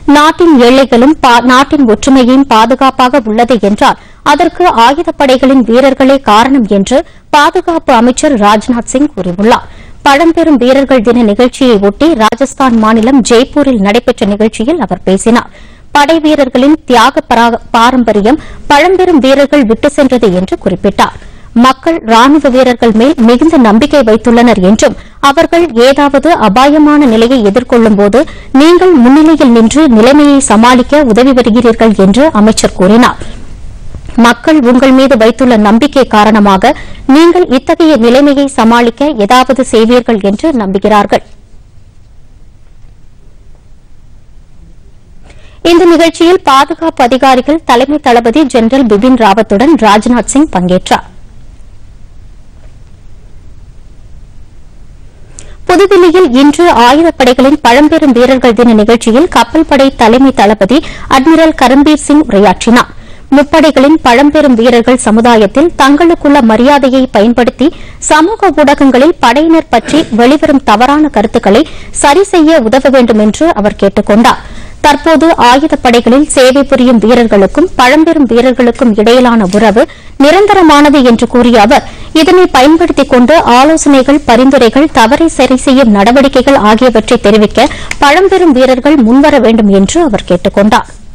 நாட்டின் எல்லைகளும் பா- நாட்டின் ஒற்றுமையும் பாதுகாப்பாக உள்ளது என்றால் அதற்கு ஆயுதப்படைகளின் வீரர்களே காரணம் என்று பாதுகாப்பு அமைச்சர் ராஜ்நாத் சிங் கூறியுள்ளார் பழம்பெரும் வீரர்கள் தின நிகழ்ச்சியை ஒட்டி ராஜஸ்தான் மாநிலம் ஜெய்ப்பூரில் நடைபெற்ற நிகழ்ச்சியில் அவர் பேசினார் படை வீரர்களின் தியாக பரா- பாரம்பரியம் பழம்பெரும் வீரர்கள் விட்டு சென்றது என்று குறிப்பிட்டார் மக்கள் ராணுவ வீரர்கள் மேல் மிகுந்த நம்பிக்கை வைத்துள்ளனர் என்றும் அவர்கள் ஏதாவது அபாயமான நிலையை எதிர்கொள்ளும் போது நீங்கள் முன்னிலையில் நின்று நிலைமையை சமாளிக்க உதவி வருகிறீர்கள் என்று அமைச்சர் கூறினார் மக்கள் உங்கள் மீது வைத்துள்ள நம்பிக்கை காரணமாக நீங்கள் இத்தகைய நிலைமையை சமாளிக்க ஏதாவது செய்வீர்கள் என்று நம்புகிறார்கள் இந்த நிகழ்ச்சியில் பாதுகாப்பு அதிகாரிகள் தலைமை தளபதி ஜெனரல் பிபின் ராவத்துடன் ராஜ்நாத் சிங் பங்கேற்றார் புதுதில்லியில் இன்று ஆயுதப்படைகளின் பழம்பெரும் வீரர்கள் தின நிகழ்ச்சியில் கப்பல் படை தலைமை தளபதி அட்மிரல் கரம்பீர் சிங் உரையாற்றினார் முப்படைகளின் பழம்பெரும் வீரர்கள் சமுதாயத்தில் தங்களுக்குள்ள மரியாதையை பயன்படுத்தி சமூக ஊடகங்களில் படையினர் பற்றி வெளிவரும் தவறான கருத்துக்களை சரி செய்ய உதவ வேண்டும் என்று அவர் கேட்டுக் கொண்டார் தற்போது ஆயுதப்படைகளில் சேவை புரியும் வீரர்களுக்கும் பழம்பெரும் வீரர்களுக்கும் இடையிலான உறவு நிரந்தரமானது என்று கூறிய அவர் இதனை பயன்படுத்திக் கொண்டு ஆலோசனைகள் பரிந்துரைகள் தவறை சரி செய்யும் நடவடிக்கைகள் ஆகியவற்றை தெரிவிக்க பழம்பெரும் வீரர்கள் முன்வர வேண்டும் என்று அவர் கேட்டுக் கொண்டார்